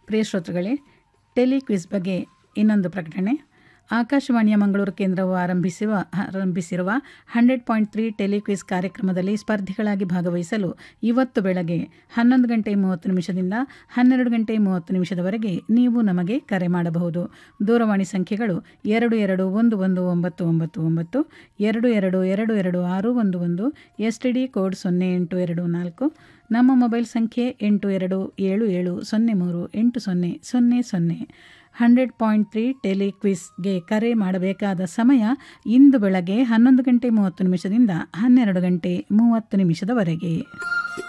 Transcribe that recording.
ಪ್ರಿಯ ಶ್ರೋತೃಗಳೇ ಟೆಲಿಕ್ವಿಸ್ ಬಗ್ಗೆ ಇನ್ನೊಂದು ಪ್ರಕಟಣೆ ಆಕಾಶವಾಣಿಯ ಮಂಗಳೂರು ಕೇಂದ್ರವು ಆರಂಭಿಸುವ ಆರಂಭಿಸಿರುವ ಹಂಡ್ರೆಡ್ ಪಾಯಿಂಟ್ ತ್ರೀ ಟೆಲಿಕ್ವಿಸ್ ಕಾರ್ಯಕ್ರಮದಲ್ಲಿ ಸ್ಪರ್ಧಿಗಳಾಗಿ ಭಾಗವಹಿಸಲು ಇವತ್ತು ಬೆಳಗ್ಗೆ ಹನ್ನೊಂದು ಗಂಟೆ ಮೂವತ್ತು ನಿಮಿಷದಿಂದ ಹನ್ನೆರಡು ಗಂಟೆ ಮೂವತ್ತು ನಿಮಿಷದವರೆಗೆ ನೀವು ನಮಗೆ ಕರೆ ಮಾಡಬಹುದು ದೂರವಾಣಿ ಸಂಖ್ಯೆಗಳು ಎರಡು ಎರಡು ಒಂದು ಒಂದು ಒಂಬತ್ತು ಒಂಬತ್ತು ಒಂಬತ್ತು ಎರಡು ಎರಡು ಎರಡು ಎರಡು ಆರು ಒಂದು ಒಂದು ಎಸ್ ಟಿ ಡಿ ಕೋಡ್ ಸೊನ್ನೆ ಎಂಟು ಎರಡು ನಾಲ್ಕು ನಮ್ಮ ಮೊಬೈಲ್ ಸಂಖ್ಯೆ ಎಂಟು ಎರಡು ಏಳು ಏಳು ಸೊನ್ನೆ ಮೂರು ಎಂಟು ಸೊನ್ನೆ ಸೊನ್ನೆ ಸೊನ್ನೆ ಹಂಡ್ರೆಡ್ ಪಾಯಿಂಟ್ ತ್ರೀ ಟೆಲಿಕ್ವಿಸ್ಗೆ ಕರೆ ಮಾಡಬೇಕಾದ ಸಮಯ ಇಂದು ಬೆಳಗ್ಗೆ ಹನ್ನೊಂದು ಗಂಟೆ ಮೂವತ್ತು ನಿಮಿಷದಿಂದ ಹನ್ನೆರಡು ಗಂಟೆ ಮೂವತ್ತು ನಿಮಿಷದವರೆಗೆ